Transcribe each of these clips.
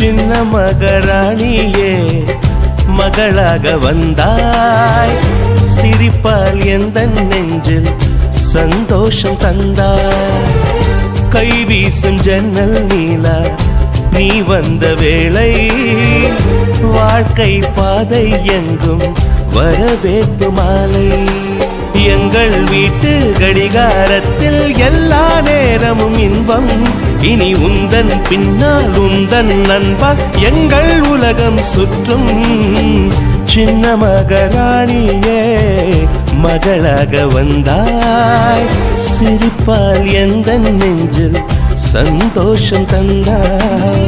சின்ன மகராணியே மகளாக வந்தாய் சிரிப்பால் எந்த நெஞ்சில் சந்தோஷம் தந்தாய் கை வீசும் ஜன்னல் நீலா நீ வந்த வேளை வாழ்க்கை பாதை எங்கும் வரவேற்பு மாலை எங்கள் வீட்டு கடிகாரத்தில் எல்லா நேரமும் இன்பம் இனி உந்தன் பின்னால் உந்தன் நண்பன் எங்கள் உலகம் சுற்றும் சின்ன மகராணியே மகளாக வந்தாய் சிரிப்பால் எந்த நெஞ்சில் சந்தோஷம் தந்தாய்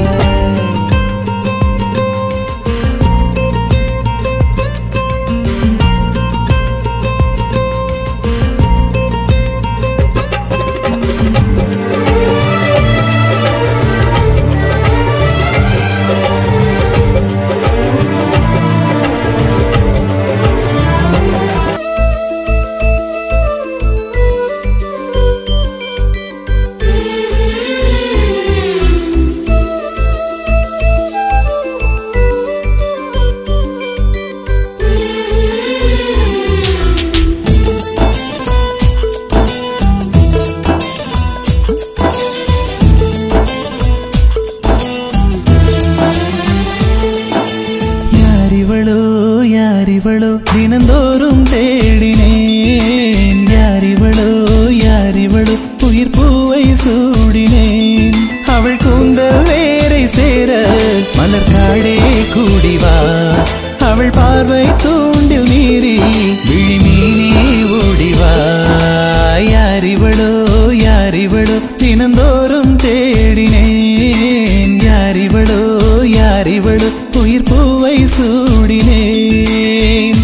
யாரிவளோ யாரிவளோ தினந்தோறும் தேடினேன் யாரிவளோ யாரிவளோ உயிர் பூவை சூடினேன் அவள் கூந்தல் வேரை சேர மலர் காடே கூடிவா அவள் பார்வை தூண்டில் மீறி விழிமீனே ஓடிவா யாரிவளோ யாரிவளோ தினந்தோறும் தேடினேன் யாரிவளோ யாரிவளோ உயிர் பூவை சூடினேன்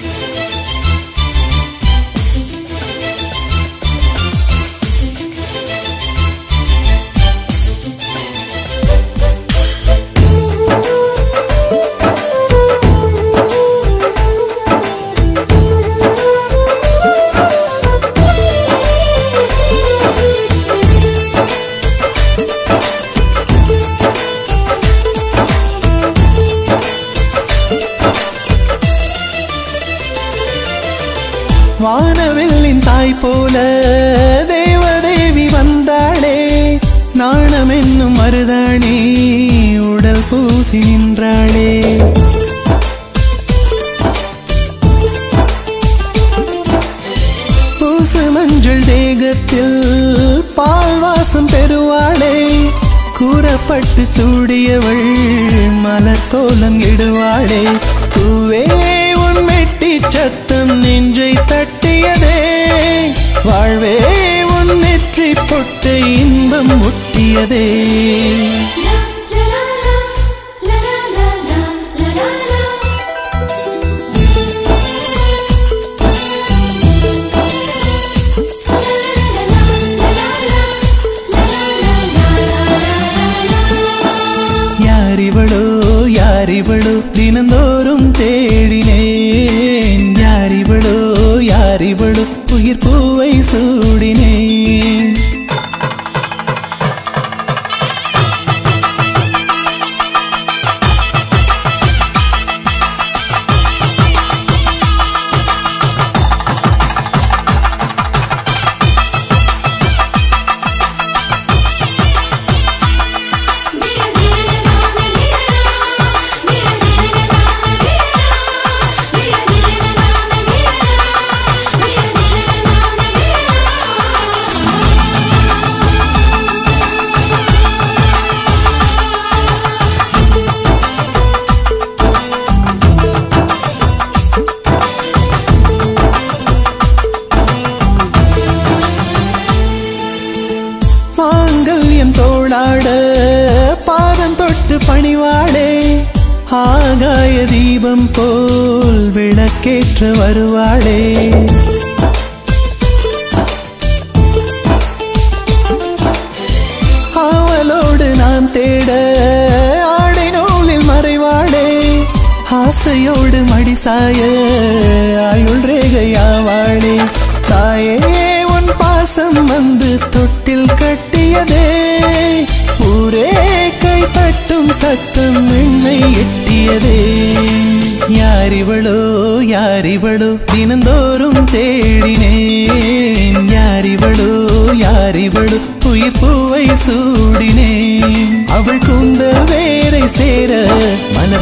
வானவில்லின் தாய் போல தேவதேவி வந்தாளே நாணம் என்னும் மருதாணி உடல் பூசி நின்றாளே பூசு மஞ்சள் தேகத்தில் பால் வாசம் பெறுவாளே கூறப்பட்டு சூடியவள் மலர் கோலம் இடுவாளே பூவே உன் மெட்டி சத்தம் நெஞ்சை தட்டியதே வாழ்வே உன் நெற்றி பொட்டு இன்பம் முட்டியதே La la la la la la la la யாரிவளோ யாரிவளோ தினந்தோறும் தேடினேன் யாரிவளோ யாரிவளோ உயிர் பூவை சூடினேன் மாங்கல்யம் தோளாட பாதம் தொட்டு பணிவாடே ஆகாய தீபம் போல் விளக்கேற்ற வருவாளே ஆவலோடு நான் தேட ஆடை நூலில் மறைவாளே ஆசையோடு மடிசாய ஆயுள் ரேகையாவாளே தாயே உன் பாசம் வந்து தொட்டில் கட்டியதே ஊரே கை தட்டும் சத்தம் வயதே யாரிவளோ யாரிவளோ தினந்தோறும் தேடினேன் யாரிவளோ யாரிவளோ உயிர் பூவை சூடினேன் அவள் கூந்தல் வேரை சேர மன